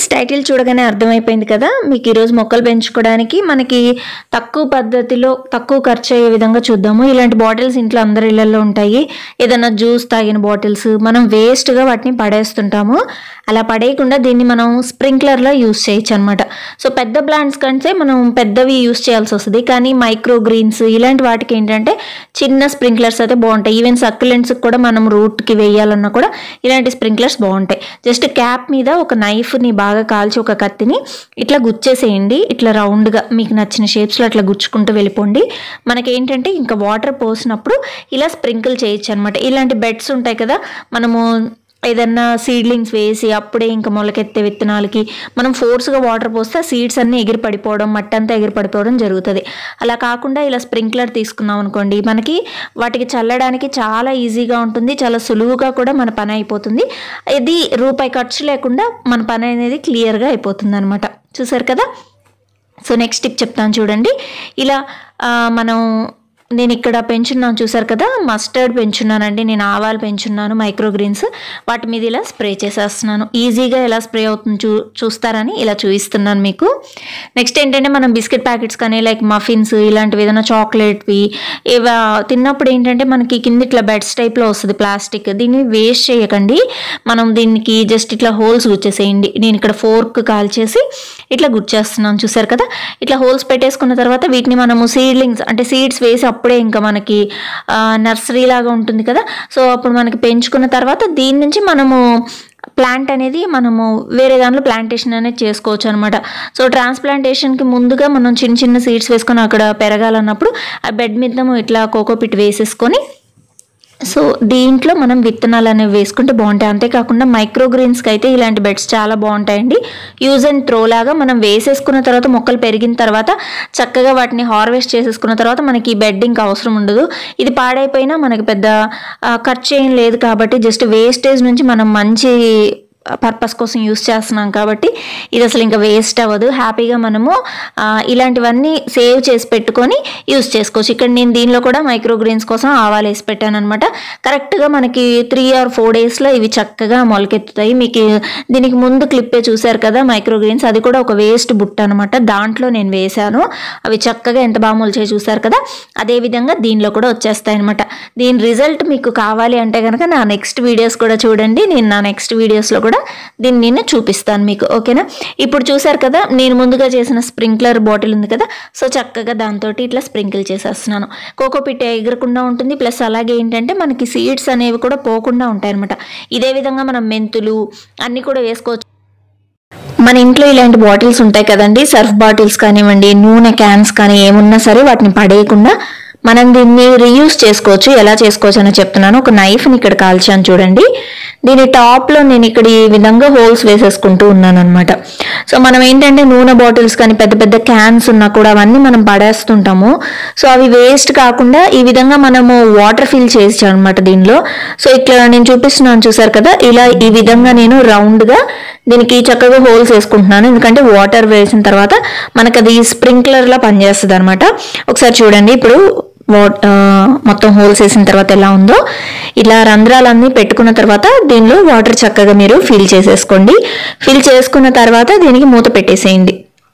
title చూడగానే అర్థమైపోయింది కదా మీకు ఈరోజు మొక్కలు పెంచుకోవడానికి మనకి తక్కువ పద్ధతిలో తక్కువ ఖర్చు అయ్యే విధంగా చూద్దాము ఇలాంటి బాటిల్స్ ఇంట్లో అందరి ఇళ్లలో ఉంటాయి ఏదైనా జ్యూస్ తాగిన బాటిల్స్ మనం వేస్ట్గా వాటిని పడేస్తుంటాము అలా పడేయకుండా దీన్ని మనం స్ప్రింక్లర్లో యూస్ చేయొచ్చు అనమాట సో పెద్ద ప్లాంట్స్ కంటే మనం పెద్దవి యూస్ చేయాల్సి వస్తుంది కానీ మైక్రో గ్రీన్స్ ఇలాంటి వాటికి ఏంటంటే చిన్న స్ప్రింక్లర్స్ అయితే బాగుంటాయి ఈవెన్ సక్యులెంట్స్కి కూడా మనం రూట్కి వేయాలన్నా కూడా ఇలాంటి స్ప్రింక్లర్స్ బాగుంటాయి జస్ట్ క్యాప్ మీద ఒక నైఫ్ని బాగా కాల్చి ఒక కత్తిని ఇట్లా గుచ్చేసేయండి ఇట్లా రౌండ్గా మీకు నచ్చిన షేప్స్లో అట్లా గుచ్చుకుంటూ వెళ్ళిపోండి మనకి ఏంటంటే ఇంకా వాటర్ పోసినప్పుడు ఇలా స్ప్రింకిల్ చేయొచ్చు అనమాట ఇలాంటి బెడ్స్ ఉంటాయి కదా మనము ఏదన్నా సీడ్లింగ్స్ వేసి అప్పుడే ఇంకా మొలకెత్తే విత్తనాలకి మనం ఫోర్స్గా వాటర్ పోస్తే సీడ్స్ అన్నీ ఎగిరి పడిపోవడం మట్టి అంతా ఎగిరి పడిపోవడం జరుగుతుంది అలా కాకుండా ఇలా స్ప్రింక్లర్ తీసుకున్నాం అనుకోండి మనకి వాటికి చల్లడానికి చాలా ఈజీగా ఉంటుంది చాలా సులువుగా కూడా మన పని అయిపోతుంది ఇది రూపాయి ఖర్చు లేకుండా మన పని అనేది క్లియర్గా అయిపోతుంది అనమాట చూసారు కదా సో నెక్స్ట్ టిప్ చెప్తాను చూడండి ఇలా ఆ, మనం నేను ఇక్కడ పెంచున్నాను చూసారు కదా మస్టర్డ్ పెంచున్నానండి నేను ఆవాలు పెంచున్నాను మైక్రో గ్రీన్స్ వాటి మీద ఇలా స్ప్రే చేసేస్తున్నాను ఈజీగా ఎలా స్ప్రే అవుతుంది చూ చూస్తారని ఇలా చూపిస్తున్నాను మీకు నెక్స్ట్ ఏంటంటే మనం బిస్కెట్ ప్యాకెట్స్ కానీ లైక్ మఫిన్స్ ఇలాంటివి ఏదైనా చాక్లెట్వి ఇవా తిన్నప్పుడు ఏంటంటే మనకి కింద ఇట్లా బెడ్స్ టైప్లో వస్తుంది ప్లాస్టిక్ దీన్ని వేస్ట్ చేయకండి మనం దీనికి జస్ట్ ఇట్లా హోల్స్ గుచ్చేసేయండి నేను ఇక్కడ ఫోర్క్ కాల్చేసి ఇట్లా గుచ్చేస్తున్నాను చూసారు కదా ఇట్లా హోల్స్ పెట్టేసుకున్న తర్వాత వీటిని మనము సీడ్లింగ్స్ అంటే సీడ్స్ వేసి అప్పుడే ఇంకా మనకి నర్సరీ లాగా ఉంటుంది కదా సో అప్పుడు మనకి పెంచుకున్న తర్వాత దీని నుంచి మనము ప్లాంట్ అనేది మనము వేరే దాంట్లో ప్లాంటేషన్ అనేది చేసుకోవచ్చు అనమాట సో ట్రాన్స్ప్లాంటేషన్కి ముందుగా మనం చిన్న చిన్న సీడ్స్ వేసుకొని అక్కడ పెరగాలన్నప్పుడు ఆ బెడ్ మీద ఇట్లా కోకోపిట్ వేసేసుకొని సో దీంట్లో మనం విత్తనాలు అనేవి వేసుకుంటే బాగుంటాయి అంతేకాకుండా మైక్రో గ్రీన్స్కి అయితే ఇలాంటి బెడ్స్ చాలా బాగుంటాయండి యూజ్ అండ్ త్రో లాగా మనం వేసేసుకున్న తర్వాత మొక్కలు పెరిగిన తర్వాత చక్కగా వాటిని హార్వెస్ట్ చేసేసుకున్న తర్వాత మనకి ఈ బెడ్ ఇంకా అవసరం ఉండదు ఇది పాడైపోయినా మనకి పెద్ద ఆ, ఖర్చు ఏం లేదు కాబట్టి జస్ట్ వేస్టేజ్ నుంచి మనం మంచి పర్పస్ కోసం యూస్ చేస్తున్నాం కాబట్టి ఇది అసలు ఇంకా వేస్ట్ అవ్వదు హ్యాపీగా మనము ఆ, ఇలాంటివన్నీ సేవ్ చేసి పెట్టుకొని యూస్ చేసుకోవచ్చు ఇక్కడ నేను దీనిలో కూడా మైక్రో గ్రీన్స్ కోసం ఆవాలు వేసి పెట్టాను అనమాట కరెక్ట్గా మనకి త్రీ ఆర్ ఫోర్ డేస్లో ఇవి చక్కగా మొలకెత్తుతాయి మీకు దీనికి ముందు క్లిప్పే చూశారు కదా మైక్రో గ్రీన్స్ అది కూడా ఒక వేస్ట్ బుట్ట అనమాట దాంట్లో నేను వేశాను అవి చక్కగా ఎంత బాగా మొలిచాయి చూశారు కదా అదే విధంగా దీనిలో కూడా వచ్చేస్తాయి అనమాట దీని రిజల్ట్ మీకు కావాలి అంటే కనుక నా నెక్స్ట్ వీడియోస్ కూడా చూడండి నేను నా నెక్స్ట్ వీడియోస్లో కూడా దీన్ని నేను చూపిస్తాను మీకు ఓకేనా ఇప్పుడు చూసారు కదా నేను ముందుగా చేసిన స్ప్రింక్లర్ బాటిల్ ఉంది కదా సో చక్కగా దాంతో ఇట్లా స్ప్రింకిల్ చేసేస్తున్నాను కోకోపిట్ ఎగరకుండా ఉంటుంది ప్లస్ అలాగే ఏంటంటే మనకి సీడ్స్ అనేవి కూడా పోకుండా ఉంటాయి అనమాట ఇదే విధంగా మనం మెంతులు అన్నీ కూడా వేసుకోవచ్చు మన ఇంట్లో ఇలాంటి బాటిల్స్ ఉంటాయి కదండి సర్ఫ్ బాటిల్స్ కానివ్వండి నూనె క్యాన్స్ కానీ ఏమున్నా సరే వాటిని పడేయకుండా మనం దీన్ని రీయూస్ చేసుకోవచ్చు ఎలా చేసుకోవచ్చు అని చెప్తున్నాను ఒక నైఫ్ని ఇక్కడ కాల్చాను చూడండి దీని టాప్లో నేను ఇక్కడ ఈ విధంగా హోల్స్ వేసేసుకుంటూ ఉన్నాను అనమాట సో మనం ఏంటంటే నూనె బాటిల్స్ కానీ పెద్ద పెద్ద క్యాన్స్ ఉన్నా కూడా అవన్నీ మనం పడేస్తుంటాము సో అవి వేస్ట్ కాకుండా ఈ విధంగా మనము వాటర్ ఫిల్ చేసాం అనమాట దీనిలో సో ఇక్కడ నేను చూపిస్తున్నాను చూసారు కదా ఇలా ఈ విధంగా నేను రౌండ్గా దీనికి చక్కగా హోల్స్ వేసుకుంటున్నాను ఎందుకంటే వాటర్ వేసిన తర్వాత మనకు అది స్ప్రింక్లర్ లా పనిచేస్తుంది అనమాట ఒకసారి చూడండి ఇప్పుడు వా- ఆ, మొత్తం హోల్స్ వేసిన తర్వాత ఎలా ఉందో ఇలా రంధ్రాలన్నీ పెట్టుకున్న తర్వాత దీనిలో వాటర్ చక్కగా మీరు ఫిల్ చేసేసుకోండి ఫిల్ చేసుకున్న తర్వాత దీనికి మూత పెట్టేసేయండి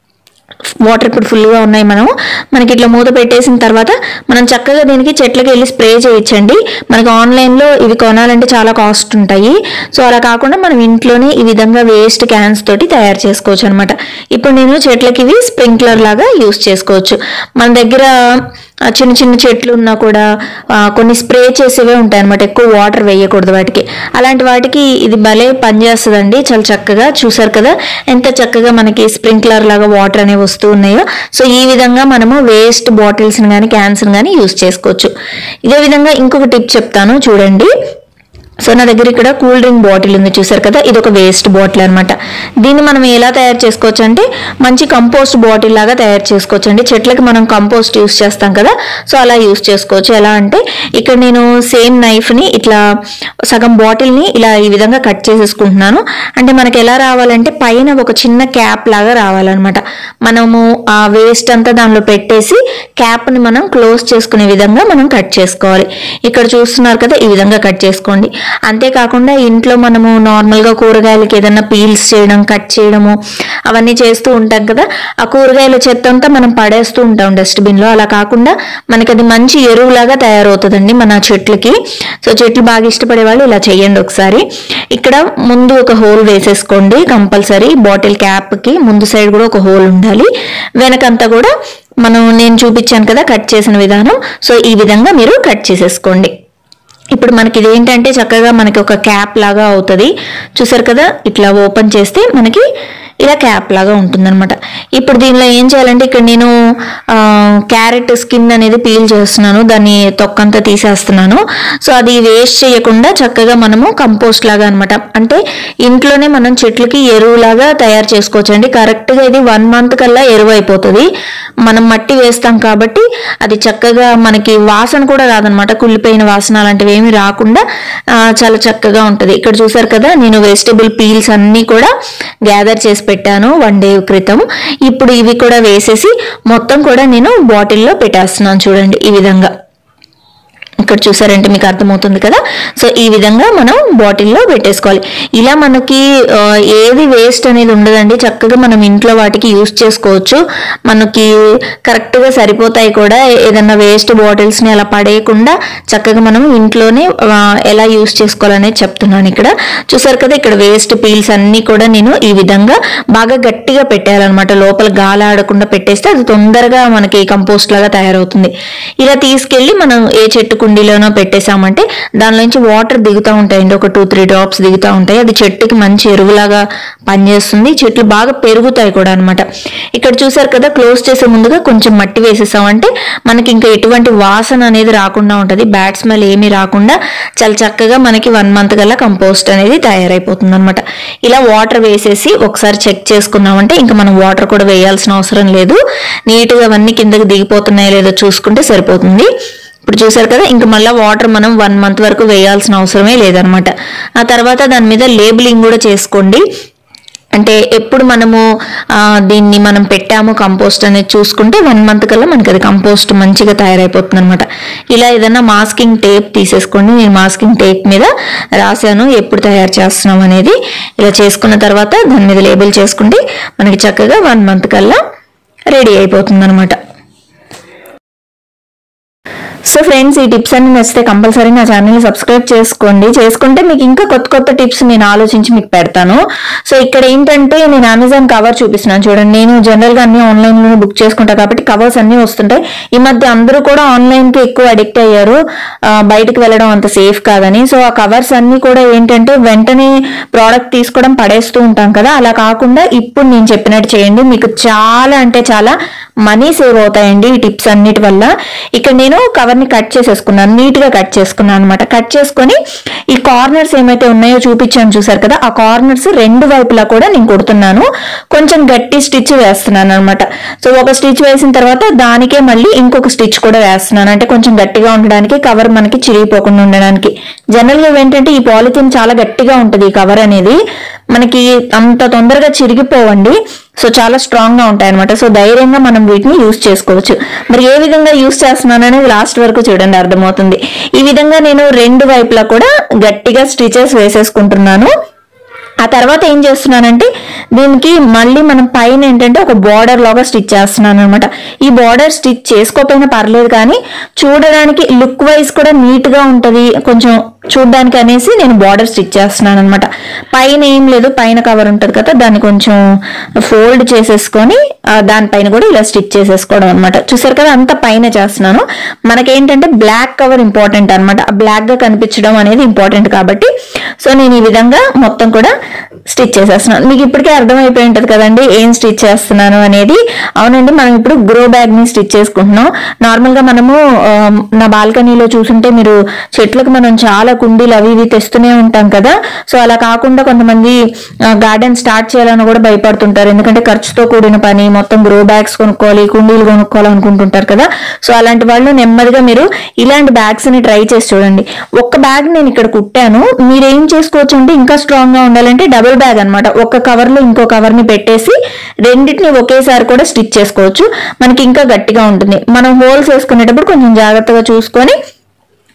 వాటర్ ఇప్పుడు ఫుల్గా ఉన్నాయి మనం మనకి ఇట్లా మూత పెట్టేసిన తర్వాత మనం చక్కగా దీనికి చెట్లకి వెళ్ళి స్ప్రే చేయొచ్చండి మనకి ఆన్లైన్లో ఇవి కొనాలంటే చాలా కాస్ట్ ఉంటాయి సో అలా కాకుండా మనం ఇంట్లోనే ఈ విధంగా వేస్ట్ క్యాన్స్ తోటి తయారు చేసుకోవచ్చు అనమాట ఇప్పుడు నేను చెట్లకి ఇవి స్ప్రింక్లర్ లాగా యూస్ చేసుకోవచ్చు మన దగ్గర ఆ, చిన్న చిన్న చెట్లు ఉన్నా కూడా ఆ, కొన్ని స్ప్రే చేసేవే ఉంటాయి అనమాట ఎక్కువ వాటర్ వేయకూడదు వాటికి అలాంటి వాటికి ఇది భలే పనిచేస్తుందండి చాలా చక్కగా చూసారు కదా ఎంత చక్కగా మనకి స్ప్రింక్లర్ లాగా వాటర్ అనేవి వస్తూ ఉన్నాయో సో ఈ విధంగా మనము వేస్ట్ బాటిల్స్ని కానీ క్యాన్స్ని కానీ యూస్ చేసుకోవచ్చు ఇదే విధంగా ఇంకొక టిప్ చెప్తాను చూడండి సో నా దగ్గర ఇక్కడ కూల్ డ్రింక్ బాటిల్ ఉంది చూసారు కదా ఇది ఒక వేస్ట్ బాటిల్ అనమాట దీన్ని మనం ఎలా తయారు చేసుకోవచ్చు అంటే మంచి కంపోస్ట్ బాటిల్ లాగా తయారు చేసుకోవచ్చు అండి చెట్లకి మనం కంపోస్ట్ యూస్ చేస్తాం కదా సో అలా యూస్ చేసుకోవచ్చు ఎలా అంటే ఇక్కడ నేను సేమ్ నైఫ్ని ఇట్లా సగం బాటిల్ని ఇలా ఈ విధంగా కట్ చేసేసుకుంటున్నాను అంటే మనకి ఎలా రావాలంటే పైన ఒక చిన్న క్యాప్ లాగా రావాలన్నమాట మనము ఆ వేస్ట్ అంతా దానిలో పెట్టేసి క్యాప్ని మనం క్లోజ్ చేసుకునే విధంగా మనం కట్ చేసుకోవాలి ఇక్కడ చూస్తున్నారు కదా ఈ విధంగా కట్ చేసుకోండి అంతేకాకుండా ఇంట్లో మనము నార్మల్గా కూరగాయలకి ఏదైనా పీల్స్ చేయడం కట్ చేయడము అవన్నీ చేస్తూ ఉంటాం కదా ఆ కూరగాయల చెత్త అంతా మనం పడేస్తూ ఉంటాం డస్ట్బిన్లో అలా కాకుండా మనకి అది మంచి ఎరువులాగా తయారవుతుందండి మన చెట్లకి సో చెట్లు బాగా ఇష్టపడే వాళ్ళు ఇలా చేయండి ఒకసారి ఇక్కడ ముందు ఒక హోల్ వేసేసుకోండి కంపల్సరీ బాటిల్ క్యాప్కి ముందు సైడ్ కూడా ఒక హోల్ ఉండాలి వెనకంతా కూడా మనం నేను చూపించాను కదా కట్ చేసిన విధానం సో ఈ విధంగా మీరు కట్ చేసేసుకోండి ఇప్పుడు మనకి ఇది ఏంటంటే చక్కగా మనకి ఒక క్యాప్ లాగా అవుతుంది చూసారు కదా ఇట్లా ఓపెన్ చేస్తే మనకి ఇలా క్యాప్ లాగా ఉంటుందన్నమాట ఇప్పుడు దీనిలో ఏం చేయాలంటే ఇక్కడ నేను ఆ, క్యారెట్ స్కిన్ అనేది పీల్ చేస్తున్నాను దాన్ని తొక్కంతా తీసేస్తున్నాను సో అది వేస్ట్ చేయకుండా చక్కగా మనము కంపోస్ట్ లాగా అనమాట అంటే ఇంట్లోనే మనం చెట్లకి ఎరువులాగా తయారు చేసుకోవచ్చు అండి కరెక్ట్గా ఇది వన్ మంత్ కల్లా ఎరువు అయిపోతుంది మనం మట్టి వేస్తాం కాబట్టి అది చక్కగా మనకి వాసన కూడా రాదనమాట కుళ్ళిపోయిన వాసన అలాంటివి ఏమి రాకుండా ఆ, చాలా చక్కగా ఉంటుంది ఇక్కడ చూసారు కదా నేను వెజిటబుల్ పీల్స్ అన్నీ కూడా గ్యాదర్ చేసి పెట్టాను వన్ డే క్రితం ఇప్పుడు ఇవి కూడా వేసేసి మొత్తం కూడా నేను బాటిల్లో పెట్టేస్తున్నాను చూడండి ఈ విధంగా ఇక్కడ చూసారంటే మీకు అర్థమవుతుంది కదా సో ఈ విధంగా మనం బాటిల్లో పెట్టేసుకోవాలి ఇలా మనకి ఆ, ఏది వేస్ట్ అనేది ఉండదండి చక్కగా మనం ఇంట్లో వాటికి యూస్ చేసుకోవచ్చు మనకి కరెక్ట్గా సరిపోతాయి కూడా ఏదన్నా వేస్ట్ బాటిల్స్ని అలా పడేయకుండా చక్కగా మనం ఇంట్లోనే ఆ, ఎలా యూస్ చేసుకోవాలనేది చెప్తున్నాను ఇక్కడ చూసారు కదా ఇక్కడ వేస్ట్ పీల్స్ అన్నీ కూడా నేను ఈ విధంగా బాగా గట్టిగా పెట్టేయాలన్నమాట లోపల గాలి ఆడకుండా పెట్టేస్తే అది తొందరగా మనకి కంపోస్ట్ లాగా తయారవుతుంది ఇలా తీసుకెళ్ళి మనం ఏ చెట్టు కుండీలోనో పెట్టేసామంటే దానిలోంచి వాటర్ దిగుతూ ఉంటాయండి ఒక టూ త్రీ డ్రాప్స్ దిగుతూ ఉంటాయి అది చెట్టుకి మంచి ఎరువులాగా పనిచేస్తుంది చెట్లు బాగా పెరుగుతాయి కూడా అనమాట ఇక్కడ చూసారు కదా క్లోజ్ చేసే ముందుగా కొంచెం మట్టి వేసేసామంటే మనకి ఇంకా ఎటువంటి వాసన అనేది రాకుండా ఉంటుంది బ్యాడ్ స్మెల్ ఏమీ రాకుండా చాలా చక్కగా మనకి వన్ మంత్ కల్లా కంపోస్ట్ అనేది తయారైపోతుంది అనమాట ఇలా వాటర్ వేసేసి ఒకసారి చెక్ చేసుకున్నామంటే ఇంకా మనం వాటర్ కూడా వేయాల్సిన అవసరం లేదు నీట్గా అవన్నీ కిందకి దిగిపోతున్నాయో లేదో చూసుకుంటే సరిపోతుంది ఇప్పుడు చూసారు కదా ఇంక మళ్ళీ వాటర్ మనం వన్ మంత్ వరకు వేయాల్సిన అవసరమే లేదనమాట ఆ తర్వాత దాని మీద లేబులింగ్ కూడా చేసుకోండి అంటే ఎప్పుడు మనము ఆ, దీన్ని మనం పెట్టాము కంపోస్ట్ అనేది చూసుకుంటే వన్ మంత్ కల్లా మనకి అది కంపోస్ట్ మంచిగా తయారైపోతుంది అనమాట ఇలా ఏదైనా మాస్కింగ్ టేప్ తీసేసుకోండి నేను మాస్కింగ్ టేప్ మీద రాశాను ఎప్పుడు తయారు చేస్తున్నాం అనేది ఇలా చేసుకున్న తర్వాత దాని మీద లేబుల్ చేసుకుంటే మనకి చక్కగా వన్ మంత్ కల్లా రెడీ అయిపోతుంది అనమాట సో ఫ్రెండ్స్ ఈ టిప్స్ అన్ని నచ్చితే కంపల్సరీ నా ఛానల్ సబ్స్క్రైబ్ చేసుకోండి చేసుకుంటే మీకు ఇంకా కొత్త కొత్త టిప్స్ నేను ఆలోచించి మీకు పెడతాను సో ఇక్కడ ఏంటంటే నేను అమెజాన్ కవర్ చూపిస్తున్నాను చూడండి నేను జనరల్ గా అన్ని ఆన్లైన్ లో బుక్ చేసుకుంటా కాబట్టి కవర్స్ అన్ని వస్తుంటాయి ఈ మధ్య అందరూ కూడా ఆన్లైన్ కి ఎక్కువ అడిక్ట్ అయ్యారు ఆ, బయటకు వెళ్ళడం అంత సేఫ్ కాదని సో ఆ కవర్స్ అన్ని కూడా ఏంటంటే వెంటనే ప్రోడక్ట్ తీసుకోవడం పడేస్తూ ఉంటాం కదా అలా కాకుండా ఇప్పుడు నేను చెప్పినట్టు చేయండి మీకు చాలా అంటే చాలా మనీ సేవ్ అవుతాయండి ఈ టిప్స్ అన్నిటి వల్ల ఇక్కడ నేను కవర్ ని కట్ చేసేసుకున్నాను నీట్ గా కట్ చేసుకున్నాను అనమాట కట్ చేసుకొని ఈ కార్నర్స్ ఏమైతే ఉన్నాయో చూపించాను చూసారు కదా ఆ కార్నర్స్ రెండు వైపులా కూడా నేను కుడుతున్నాను కొంచెం గట్టి స్టిచ్ వేస్తున్నాను అనమాట సో ఒక స్టిచ్ వేసిన తర్వాత దానికే మళ్ళీ ఇంకొక స్టిచ్ కూడా వేస్తున్నాను అంటే కొంచెం గట్టిగా ఉండడానికి కవర్ మనకి చిరిగిపోకుండా ఉండడానికి జనరల్ గా ఏంటంటే ఈ పాలిథిన్ చాలా గట్టిగా ఉంటుంది ఈ కవర్ అనేది మనకి అంత తొందరగా చిరిగిపోవండి సో చాలా స్ట్రాంగ్ గా ఉంటాయి అనమాట సో ధైర్యంగా మనం వీటిని యూస్ చేసుకోవచ్చు మరి ఏ విధంగా యూస్ చేస్తున్నాను అనేది లాస్ట్ వరకు చూడండి అర్థమవుతుంది ఈ విధంగా నేను రెండు వైపులా కూడా గట్టిగా స్టిచెస్ వేసేసుకుంటున్నాను ఆ తర్వాత ఏం చేస్తున్నానంటే దీనికి మళ్ళీ మనం పైన ఏంటంటే ఒక బార్డర్ లాగా స్టిచ్ చేస్తున్నాను అనమాట ఈ బార్డర్ స్టిచ్ చేసుకోకపోయినా పర్లేదు కానీ చూడడానికి లుక్ వైజ్ కూడా నీట్ గా ఉంటది కొంచెం చూడడానికి అనేసి నేను బార్డర్ స్టిచ్ చేస్తున్నాను అనమాట పైన ఏం లేదు పైన కవర్ ఉంటుంది కదా దాన్ని కొంచెం ఫోల్డ్ చేసేసుకొని ఆ, దానిపైన కూడా ఇలా స్టిచ్ చేసేసుకోవడం అనమాట చూసారు కదా అంత పైన చేస్తున్నాను మనకేంటంటే బ్లాక్ కవర్ ఇంపార్టెంట్ అనమాట బ్లాక్ గా కనిపించడం అనేది ఇంపార్టెంట్ కాబట్టి సో నేను ఈ విధంగా మొత్తం కూడా స్టిచ్ చేసేస్తున్నాను మీకు ఇప్పటికే అర్థమైపోయి ఉంటుంది కదండి ఏం స్టిచ్ చేస్తున్నాను అనేది అవునండి మనం ఇప్పుడు గ్రో బ్యాగ్ ని స్టిచ్ చేసుకుంటున్నాం నార్మల్ గా మనము ఆ, నా బాల్కనీలో చూసుంటే మీరు చెట్లకు మనం చాలా కుండీలు అవి ఇవి తెస్తూనే ఉంటాం కదా సో అలా కాకుండా కొంతమంది గార్డెన్ స్టార్ట్ చేయాలని కూడా భయపడుతుంటారు ఎందుకంటే ఖర్చుతో కూడిన పని మొత్తం గ్రో బ్యాగ్స్ కొనుక్కోవాలి కుండీలు కొనుక్కోవాలి అనుకుంటుంటారు కదా సో అలాంటి వాళ్ళు నెమ్మదిగా మీరు ఇలాంటి బ్యాగ్స్ ని ట్రై చేసి చూడండి ఒక్క బ్యాగ్ నేను ఇక్కడ కుట్టాను మీరు ఏం చేసుకోవచ్చు అంటే ఇంకా స్ట్రాంగ్ గా ఉండాలంటే డబుల్ బ్యాగ్ అన్నమాట ఒక కవర్ లో ఇంకో కవర్ ని పెట్టేసి రెండింటిని ఒకేసారి కూడా స్టిచ్ చేసుకోవచ్చు మనకి ఇంకా గట్టిగా ఉంటుంది మనం హోల్స్ వేసుకునేటప్పుడు కొంచెం జాగ్రత్తగా చూసుకొని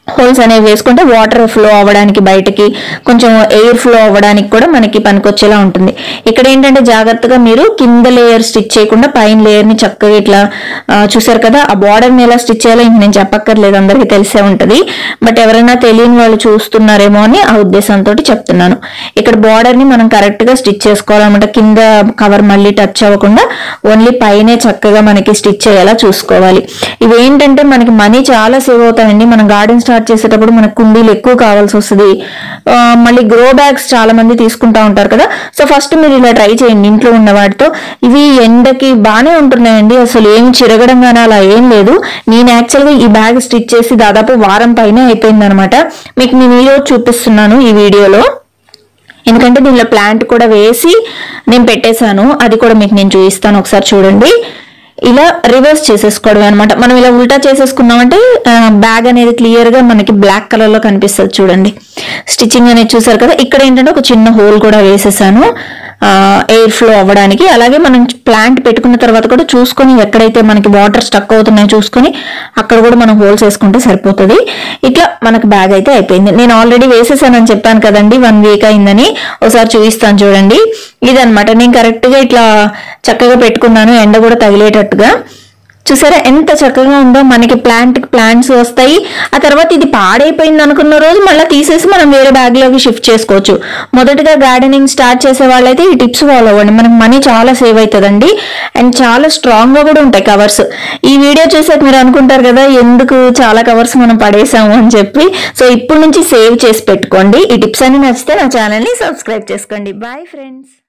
హోల్స్ అనేవి వేసుకుంటే వాటర్ ఫ్లో అవ్వడానికి బయటకి కొంచెం ఎయిర్ ఫ్లో అవ్వడానికి కూడా మనకి పనికొచ్చేలా ఉంటుంది ఇక్కడ ఏంటంటే జాగ్రత్తగా మీరు కింద లేయర్ స్టిచ్ చేయకుండా పైన లేయర్ ని చక్కగా ఇట్లా ఆ, చూసారు కదా ఆ బార్డర్ ని ఎలా స్టిచ్ చేయాలో ఇంక నేను చెప్పక్కర్లేదు అందరికీ తెలిసే ఉంటది బట్ ఎవరైనా తెలియని వాళ్ళు చూస్తున్నారేమో అని ఆ ఉద్దేశంతో చెప్తున్నాను ఇక్కడ బార్డర్ ని మనం కరెక్ట్ గా స్టిచ్ చేసుకోవాలన్నమాట కింద కవర్ మళ్ళీ టచ్ అవ్వకుండా ఓన్లీ పైనే చక్కగా మనకి స్టిచ్ చేయాలా చూసుకోవాలి ఇవేంటంటే మనకి మనీ చాలా సేవ్ అవుతాయండి మనం గార్డెన్ స్టార్ట్ చేసేటప్పుడు మనకు కుండీలు ఎక్కువ కావాల్సి వస్తుంది ఆ, మళ్ళీ గ్రో బ్యాగ్స్ చాలా మంది తీసుకుంటా ఉంటారు కదా సో ఫస్ట్ మీరు ఇలా ట్రై చేయండి ఇంట్లో ఉన్న వాటితో ఇవి ఎండకి బాగానే ఉంటున్నాయండి అసలు ఏమి చిరగడం కానీ అలా ఏం లేదు నేను యాక్చువల్గా ఈ బ్యాగ్ స్టిచ్ చేసి దాదాపు వారం పైన అయిపోయింది అనమాట మీకు నేను ఈరోజు చూపిస్తున్నాను ఈ వీడియోలో ఎందుకంటే దీనిలో ప్లాంట్ కూడా వేసి నేను పెట్టేశాను అది కూడా మీకు నేను చూపిస్తాను ఒకసారి చూడండి ఇలా రివర్స్ చేసేసుకోవడం అనమాట మనం ఇలా ఉల్టా చేసేసుకున్నామంటే బ్యాగ్ అనేది క్లియర్ గా మనకి బ్లాక్ కలర్ లో కనిపిస్తుంది చూడండి స్టిచ్చింగ్ అనేది చూసారు కదా ఇక్కడ ఏంటంటే ఒక చిన్న హోల్ కూడా వేసేసాను ఎయిర్ ఫ్లో అవ్వడానికి అలాగే మనం ప్లాంట్ పెట్టుకున్న తర్వాత కూడా చూసుకొని ఎక్కడైతే మనకి వాటర్ స్టక్ అవుతున్నాయో చూసుకొని అక్కడ కూడా మనం హోల్స్ వేసుకుంటే సరిపోతుంది ఇట్లా మనకు బ్యాగ్ అయితే అయిపోయింది నేను ఆల్రెడీ వేసేసానని చెప్పాను కదండి వన్ వీక్ అయిందని ఒకసారి చూపిస్తాను చూడండి ఇదనమాట నేను కరెక్ట్ గా ఇట్లా చక్కగా పెట్టుకున్నాను ఎండ కూడా తగిలేటట్టుగా చూసారా ఎంత చక్కగా ఉందో మనకి ప్లాంట్ ప్లాంట్స్ వస్తాయి ఆ తర్వాత ఇది పాడైపోయింది అనుకున్న రోజు మళ్ళీ తీసేసి మనం వేరే బ్యాగ్ లోకి షిఫ్ట్ చేసుకోవచ్చు మొదటగా గార్డెనింగ్ స్టార్ట్ చేసే వాళ్ళైతే ఈ టిప్స్ ఫాలో అవ్వండి మనకి మనీ చాలా సేవ్ అవుతుందండి అండ్ చాలా స్ట్రాంగ్ గా కూడా ఉంటాయి కవర్స్ ఈ వీడియో చూసాక మీరు అనుకుంటారు కదా ఎందుకు చాలా కవర్స్ మనం పడేసాము అని చెప్పి సో ఇప్పటి నుంచి సేవ్ చేసి పెట్టుకోండి ఈ టిప్స్ అన్ని నచ్చితే నా ఛానల్ ని సబ్స్క్రైబ్ చేసుకోండి బాయ్ ఫ్రెండ్స్